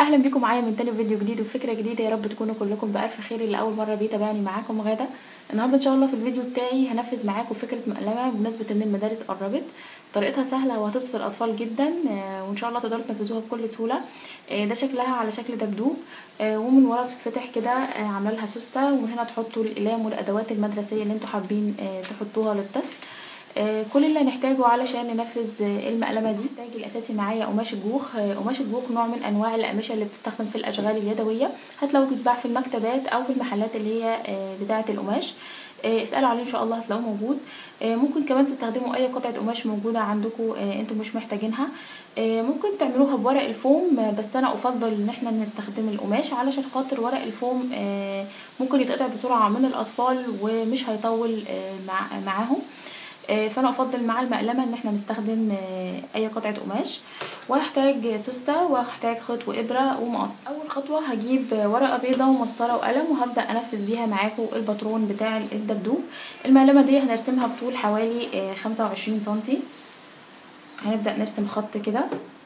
اهلا بيكم معايا من تاني فيديو جديد وفكره جديده يا رب تكونوا كلكم بالف خير اللي اول مره بيتابعني معاكم غاده النهارده ان شاء الله في الفيديو بتاعي هنفذ معاكم فكره مقلمه بمناسبه ان المدارس قربت طريقتها سهله وهتبسط الاطفال جدا آه، وان شاء الله تقدروا تنفذوها بكل سهوله آه، ده شكلها على شكل دبدوب آه، ومن ورا بتتفتح كده آه، عامله لها سوسته ومن هنا تحطوا الاقلام والادوات المدرسيه اللي انتوا حابين آه، تحطوها للطفل آه، كل اللي هنحتاجه علشان ننفذ آه، المقلمه دي محتاج الاساسي معايا قماش الجوخ آه، قماش الجوخ نوع من انواع الاقمشه اللي بتستخدم في الاشغال اليدويه هتلاقوه بيتباع في المكتبات او في المحلات اللي هي آه، بتاعه القماش آه، اسالوا عليه ان شاء الله هتلاقوه موجود آه، ممكن كمان تستخدموا اي قطعه قماش موجوده عندكم آه، انتم مش محتاجينها آه، ممكن تعملوها بورق الفوم آه، بس انا افضل ان احنا نستخدم القماش علشان خاطر ورق الفوم آه، ممكن يتقطع بسرعه من الاطفال ومش هيطول آه، مع معاهم آه، فانا افضل مع المقلمه ان احنا نستخدم آه، اي قطعه قماش وهحتاج سوسته وهحتاج خيط وابره ومقص اول خطوه هجيب ورقه بيضه ومسطره وقلم وهبدا انفذ بيها معاكم الباترون بتاع الدبدوب المقلمه دي هنرسمها بطول حوالي آه، 25 سنتي هنبدا نرسم خط كده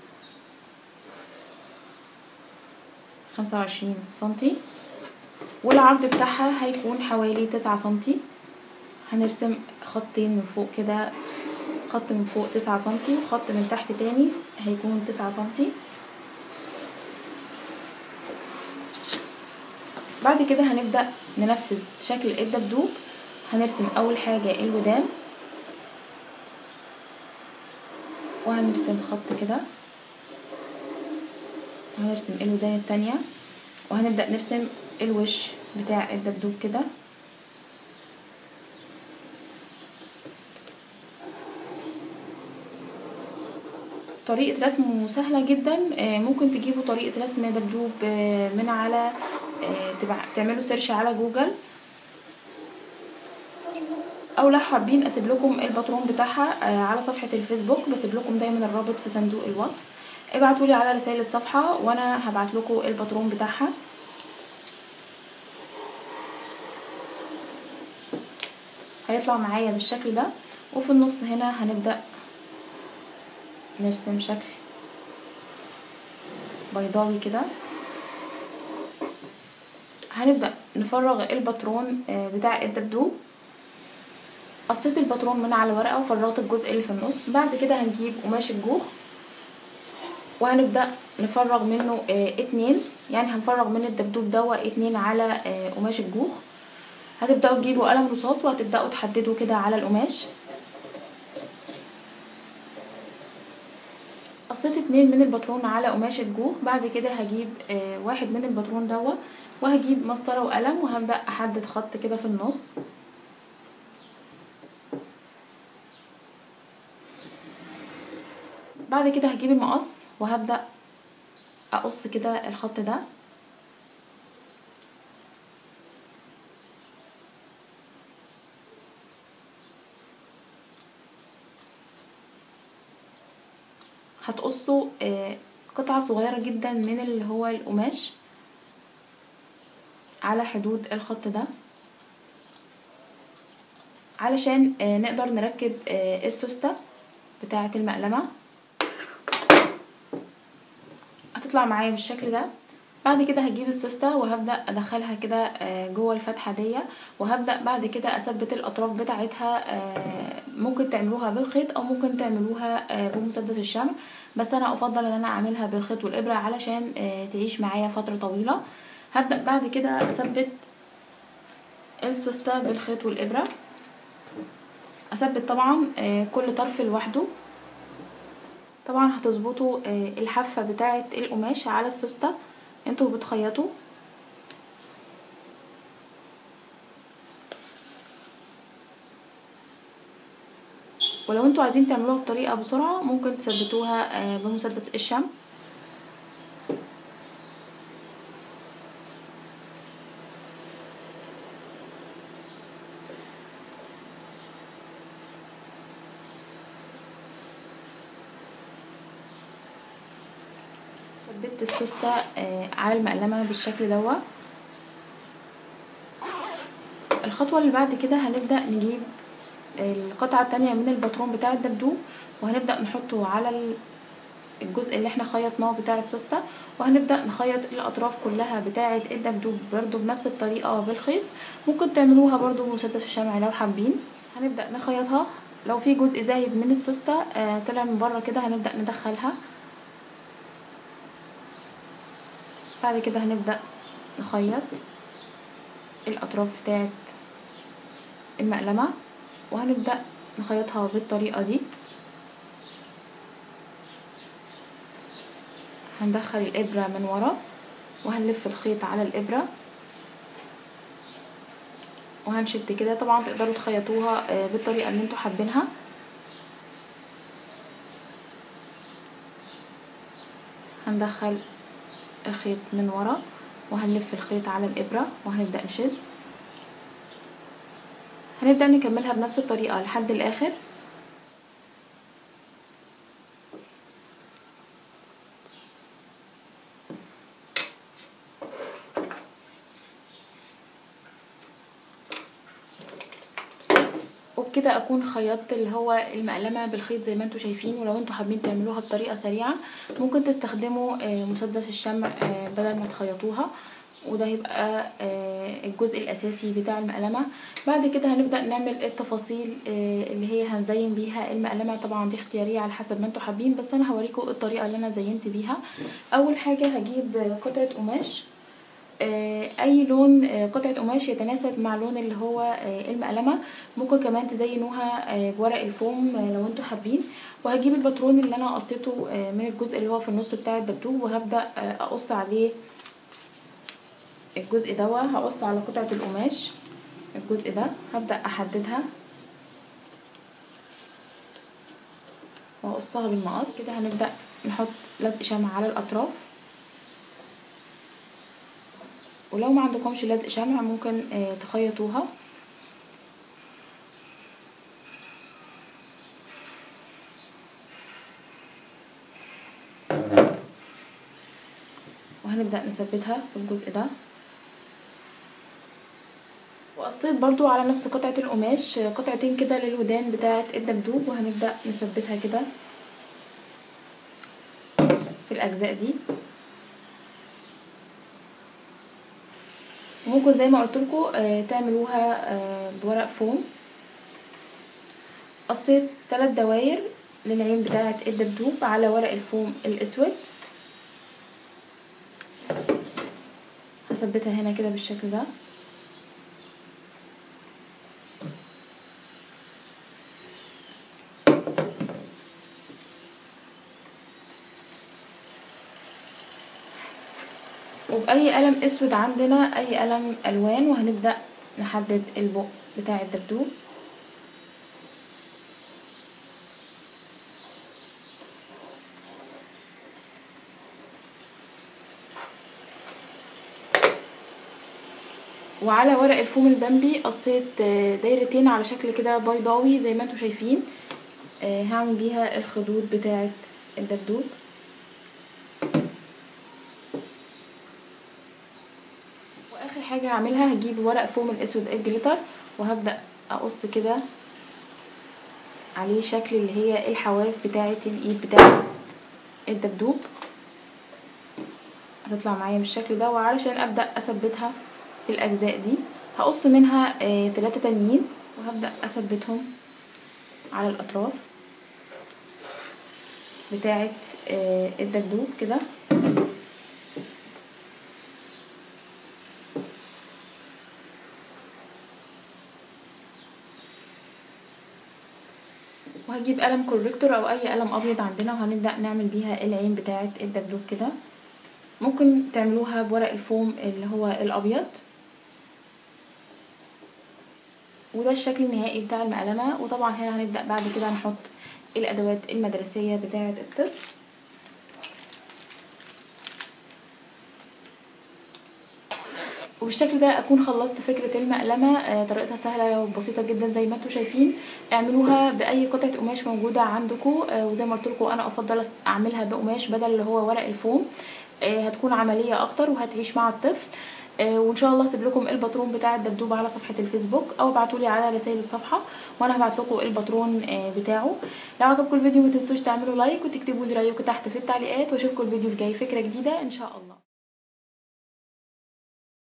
25 سنتي والعرض بتاعها هيكون حوالي 9 سنتي هنرسم خطين من فوق كده خط من فوق تسعة سنتي وخط من تحت تاني هيكون تسعة سنتي بعد كده هنبدأ ننفذ شكل الدبدوب هنرسم أول حاجة الودان وهنرسم خط كده وهنرسم الودان التانية وهنبدأ نرسم الوش بتاع الدبدوب كده طريقة رسمه سهلة جدا آه، ممكن تجيبوا طريقة رسم دبدوب آه، من على آه، تبع- تعملوا سيرش على جوجل او لو حابين اسيب لكم الباترون بتاعها آه، على صفحة الفيسبوك بسيب لكم دايما الرابط في صندوق الوصف ابعتولي على رسائل الصفحة وانا هبعت لكم الباترون بتاعها هيطلع معايا بالشكل ده وفي النص هنا هنبدأ نرسم شكل بيضاوي كده هنبدأ نفرغ الباترون آه، بتاع الدبدوب قصيت الباترون من على ورقة وفرغت الجزء اللي في النص بعد كده هنجيب قماش الجوخ وهنبدأ نفرغ منه آه، اتنين يعني هنفرغ من الدبدوب دوا اتنين على آه، قماش الجوخ هتبدأوا تجيبوا قلم رصاص وهتبدأوا تحددوا كده على القماش قصيت اتنين من الباترون على قماش الجوخ بعد كده هجيب آه واحد من الباترون دوا وهجيب مسطرة وقلم وهبدأ احدد خط كده في النص بعد كده هجيب المقص وهبدأ اقص كده الخط ده هتقصوا آه، قطعة صغيرة جدا من اللي هو القماش على حدود الخط ده علشان آه، نقدر نركب آه، السوستة بتاعة المقلمة هتطلع معايا بالشكل ده بعد كده هجيب السوستة وهبدأ ادخلها كده آه، جوه الفتحة دي وهبدأ بعد كده اثبت الاطراف بتاعتها آه، ممكن تعملوها بالخيط او ممكن تعملوها آه، بمسدس الشمع بس انا افضل ان انا اعملها بالخيط والابرة علشان آه، تعيش معايا فترة طويلة هبدأ بعد كده اثبت السوستة بالخيط والابرة اثبت طبعا آه، كل طرف لوحده طبعا هتظبطوا آه، الحافة بتاعة القماش على السوستة انتوا بتخيطوا ولو انتوا عايزين تعملوها بطريقة بسرعة ممكن تثبتوها آه، بمسدس الشمع ثبت السوستة آه، على المقلمة بالشكل دوا الخطوة اللي بعد كده هنبدأ نجيب القطعة التانية من الباترون بتاع الدبدوب وهنبدأ نحطه على الجزء اللي احنا خيطناه بتاع السوستة وهنبدأ نخيط الأطراف كلها بتاعة الدبدوب برضو بنفس الطريقة بالخيط ممكن تعملوها برضو بمسدس الشمع لو حابين هنبدأ نخيطها لو في جزء زايد من السوستة آه طلع من بره كده هنبدأ ندخلها بعد كده هنبدأ نخيط الأطراف بتاعة المقلمة وهنبدأ نخيطها بالطريقة دي هندخل الإبرة من ورا وهنلف الخيط على الإبرة وهنشد كده طبعا تقدروا تخيطوها بالطريقة اللي انتوا حابينها هندخل الخيط من ورا وهنلف الخيط على الإبرة وهنبدأ نشد هنبدأ نكملها بنفس الطريقة لحد الآخر وبكده اكون خيطت اللي هو المقلمه بالخيط زي ما انتم شايفين ولو انتم حابين تعملوها بطريقه سريعه ممكن تستخدموا مسدس الشمع بدل ما تخيطوها وده هيبقى الجزء الاساسي بتاع المقلمه بعد كده هنبدا نعمل التفاصيل اللي هي هنزين بيها المقلمه طبعا دي اختياريه على حسب ما انتم حابين بس انا هوريكم الطريقه اللي انا زينت بيها اول حاجه هجيب قطعه قماش اي لون قطعه قماش يتناسب مع لون اللي هو المقلمه ممكن كمان تزينوها بورق الفوم لو انتوا حابين وهجيب الباترون اللي انا قصيته من الجزء اللي هو في النص بتاع الدبدوب وهبدا اقص عليه الجزء دوا هقص على قطعه القماش الجزء ده هبدا احددها واقصها بالمقص كده هنبدا نحط لزق شمع على الاطراف ولو ما عندكمش لزق شمع ممكن تخيطوها وهنبدأ نثبتها في الجزء ده وقصيت برضو على نفس قطعة القماش قطعتين كده للودان بتاعة الدبدوب وهنبدأ نثبتها كده في الأجزاء دي وممكن زي ما قلت لكم تعملوها بورق فوم قصيت ثلاث دواير للعين بتاعه الدبدوب على ورق الفوم الاسود هثبتها هنا كده بالشكل ده وبأي قلم اسود عندنا اي قلم الوان وهنبدأ نحدد البق بتاع الدبدوب وعلى ورق الفوم البامبي قصيت دايرتين على شكل كده بيضاوي زي ما انتم شايفين هعمل بيها الخدود بتاعه الدبدوب واخر حاجه هعملها هجيب ورق فوم الاسود الجليتر وهبدا اقص كده عليه شكل اللي هي الحواف بتاعه الايد بتاعه الدبدوب هتطلع معايا بالشكل ده وعلشان ابدا اثبتها في الاجزاء دي هقص منها آه تلاتة تانيين وهبدا اثبتهم على الاطراف بتاعه آه الدبدوب كده وهجيب قلم كوريكتور او اي قلم ابيض عندنا وهنبدا نعمل بيها العين بتاعه الدبدوب كده ممكن تعملوها بورق الفوم اللي هو الابيض وده الشكل النهائي بتاع المقلمه وطبعا هنا هنبدا بعد كده نحط الادوات المدرسيه بتاعه الطفل وبالشكل ده اكون خلصت فكره المقلمه آه طريقتها سهله وبسيطه جدا زي ما انتم شايفين اعملوها باي قطعه قماش موجوده عندكم آه وزي ما قلت لكم انا افضل اعملها بقماش بدل اللي هو ورق الفوم آه هتكون عمليه اكتر وهتعيش مع الطفل آه، وان شاء الله اسيب لكم الباترون بتاع الدبدوب على صفحه الفيسبوك او ابعتولي على رسائل الصفحه وانا هبعت لكم الباترون آه، بتاعه لو عجبكم الفيديو ما تنسوش تعملوا لايك وتكتبوا لي رايكم تحت في التعليقات واشوفكم الفيديو الجاي فكره جديده ان شاء الله